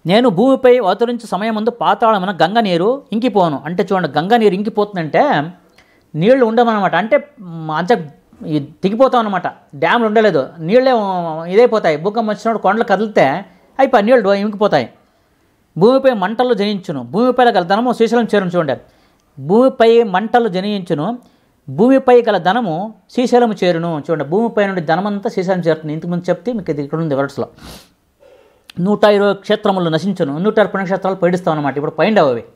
నేను భూమిపై అవతరించే సమయం ముందు పాతాళమున గంగ నీరు ఇంకిపోను అంటే చూడండి గంగ నీరు ఇంకిపోతుందంటే నీళ్లు ఉండమన్నమాట అంటే మ్, అంత ఈ దిగిపోతాం అనమాట డ్యామ్లు ఉండలేదు నీళ్ళే ఉ, ఇదైపోతాయి భూకంపం వచ్చినప్పుడు కొండలు కదిలితే అయిపోయి నీళ్ళు ఇంకిపోతాయి భూమిపై మంటలు జనించును భూమిపై గల ధనము శ్రీశైలం చేరును చూడండి భూమిపై మంటలు జనించును భూమిపై గల ధనము శ్రీశైలము చేరును చూడండి భూమిపై నుండి ధనమంతా శ్రీశైలం చేరుతుంది ఇంతకుముందు చెప్తే మీకు ఇది ఇక్కడ ఉంది వర్డ్స్లో నూట ఇరవై క్షేత్రములు నశించును నూట ఇరవై పుణ్యక్షేత్రాలు పైడిస్తాం అన్నమాట ఇప్పుడు పైండవు అవి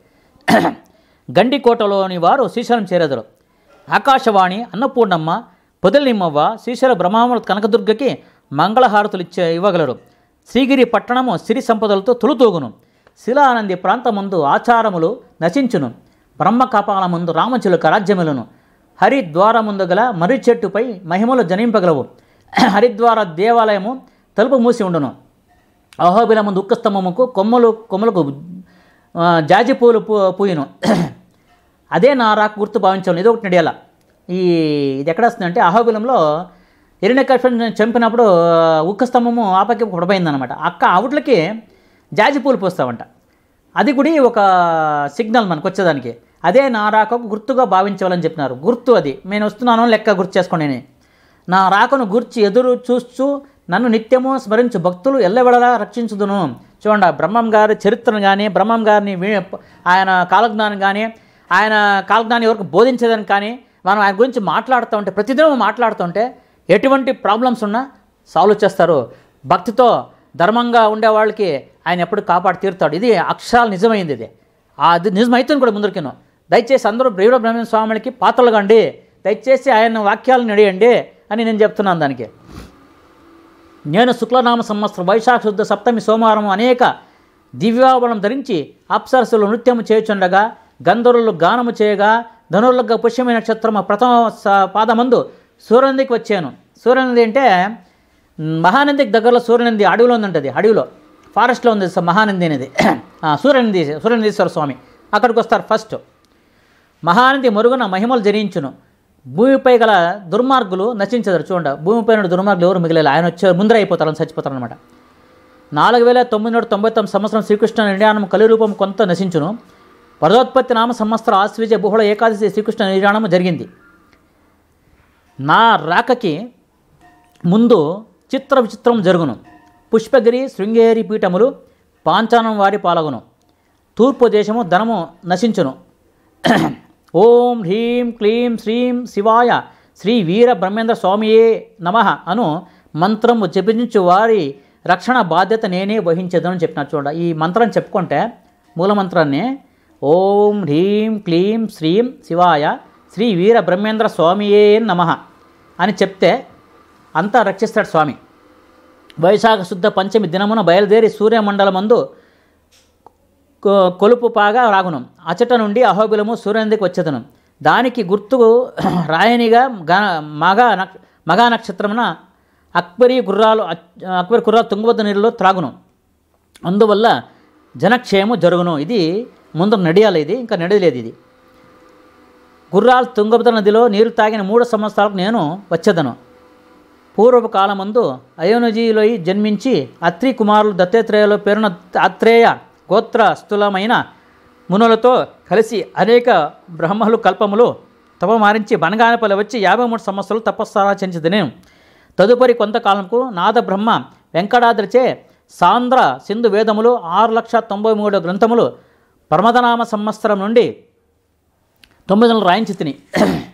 గండికోటలోని వారు శ్రీశైలం చేరేదరు ఆకాశవాణి అన్నపూర్ణమ్మ పొదలిమ్మవ్వ శ్రీశైల బ్రహ్మాముల కనకదుర్గకి మంగళహారతులు ఇచ్చే ఇవ్వగలరు శ్రీగిరి పట్టణము సిరి సంపదలతో తులుతూగును శిలానంది ప్రాంతముందు ఆచారములు నశించును బ్రహ్మ కపాల ముందు రామచిలుక రాజ్యములను హరిద్వారముందు గల మర్రి చెట్టుపై మహిమలు జనింపగలవు హరిద్వార దేవాలయము తలుపు మూసి ఉండును అహోబిలము దుఃఖస్తంభముకు కొమ్మలు కొమ్మలకు ఆ, జాజి పూలు పూ పూయను అదే నా రాకు గుర్తు భావించాను ఇది ఒకటి నడియాల ఈ ఇది ఎక్కడ వస్తుందంటే అహోబిలంలో ఎరినకర్షణ చంపినప్పుడు ఉక్క స్తంభము ఆపకి పొడబైందనమాట అక్క ఆవుట్లకి జాజి పూలు పూస్తామంట అది కూడా ఒక సిగ్నల్ మనకు వచ్చేదానికి అదే నా రాకకు గుర్తుగా భావించవాలని చెప్పినారు గుర్తు అది నేను వస్తున్నాను లెక్క గుర్తు చేసుకోండి నేను నా రాకను గుర్చి ఎదురు చూస్తూ నన్ను నిత్యము స్మరించు భక్తులు ఎల్లవెడలా రక్షించుదును చూడండి ఆ బ్రహ్మం గారి చరిత్రను కానీ బ్రహ్మం గారిని వి- ఆయన కాలజ్ఞానం కానీ ఆయన కాలజ్ఞానం ఎవరికి బోధించేదని కానీ మనం ఆయన గురించి మాట్లాడుతూ ఉంటే ప్రతిదినం మాట్లాడుతుంటే ఎటువంటి ప్రాబ్లమ్స్ ఉన్నా సాల్వ్ చేస్తారు భక్తితో ధర్మంగా ఉండే వాళ్ళకి ఆయన ఎప్పుడు కాపాడి తీరుతాడు ఇది అక్షరాలు నిజమైంది ఇది అది నిజమైతుంది కూడా ముందరికిను దయచేసి అందరూ బ్రహ్మ బ్రహ్మ స్వాములకి పాత్రలు కండి దయచేసి ఆయన వాక్యాలను నడియండి అని నేను చెప్తున్నాను దానికి నేను శుక్లనామ సంవత్సరం వైశాఖ శుద్ధ సప్తమి సోమవారం అనేక దివ్యావరణం ధరించి అప్సరసులు నృత్యము చేయుచుండగా గంధర్వులు గానము చేయగా ధనుర్లగా పుష్యమైన నక్షత్రము ప్రథమ స- పాదమందు సూర్యనందికి వచ్చాను సూర్యనంది అంటే మ్, మహానందికి దగ్గరలో సూర్యనంది అడవిలో ఉందంటది అడవిలో ఫారెస్ట్లో ఉంది స- మహానంది అనేది ఆ, సూర్యనంది సూర్యనందీశ్వర స్వామి అక్కడికి వస్తారు ఫస్ట్ మహానది మరుగున మహిమలు జరించును భూమిపై గల దుర్మార్గులు నశించదరు చూడండి భూమిపై నుండి దుర్మార్గులు ఎవరు మిగిలేదు ఆయన వచ్చే ముందర అయిపోతారు చచ్చిపోతారు అనమాట నాలుగు వేల తొమ్మిది వందల తొంభై తొమ్మిది సంవత్సరం శ్రీకృష్ణ నిర్యాణం కలిరూపం కొంత నశించును పరదోత్పత్తి నామ సంవత్సర ఆశ్వీజ బుహుళ ఏకాదశి శ్రీకృష్ణ నిర్యాణము జరిగింది నా రాకకి ముందు చిత్ర విచిత్రం జరుగును పుష్పగిరి శృంగేరి పీఠములు పాంచానం వారి పాలగును తూర్పు దేశము ధనము నశించును ఓం హ్రీం క్లీం శ్రీం శివాయ శ్రీ వీర బ్రహ్మేంద్ర స్వామియే నమ అను మంత్రము జపించు వారి రక్షణ బాధ్యత నేనే వహించేదని చెప్పిన చూడండి ఈ మంత్రం చెప్పుకుంటే మూల మంత్రాన్ని ఓం హ్రీం క్లీం శ్రీం శివాయ శ్రీ వీర బ్రహ్మేంద్ర స్వామియే నమ అని చెప్తే అంతా రక్షిస్తాడు స్వామి వైశాఖ శుద్ధ పంచమి దినమున బయలుదేరి సూర్యమండలమందు కొ- కొలుపు పాగా రాగును అచట నుండి అహోబిలము సూర్యనందికి వచ్చేదను దానికి గుర్తు రాయనిగా గ మగ నక్ష మగా నక్షత్రమున అక్బరి గుర్రాలు అక్- అక్బరి గుర్రాలు తుంగభద్ర నీరులో త్రాగును అందువల్ల జనక్షేమం జరుగును ఇది ముందు నడియాలి ఇది ఇంకా నడియలేదు ఇది గుర్రాలు తుంగభద్ర నదిలో నీరు తాగిన మూడు సంవత్సరాలకు నేను వచ్చేదను పూర్వపు కాలమందు అయోనజీలో జన్మించి అత్రి కుమారులు దత్తాత్రేయలో పేరున అత్రేయ గోత్రస్థులమైన మునులతో కలిసి అనేక బ్రహ్మలు కల్పములు తపమారించి బనగానపల్లి వచ్చి యాభై మూడు సంవత్సరాలు తపస్సారాచరించింది నేను తదుపరి కొంతకాలంకు నాద బ్రహ్మ వెంకటాద్రిచే సాంద్ర సింధు వేదములు ఆరు లక్ష తొంభై మూడు గ్రంథములు పరమదనామ సంవత్సరం నుండి తొమ్మిది వందలు రాయించి తిని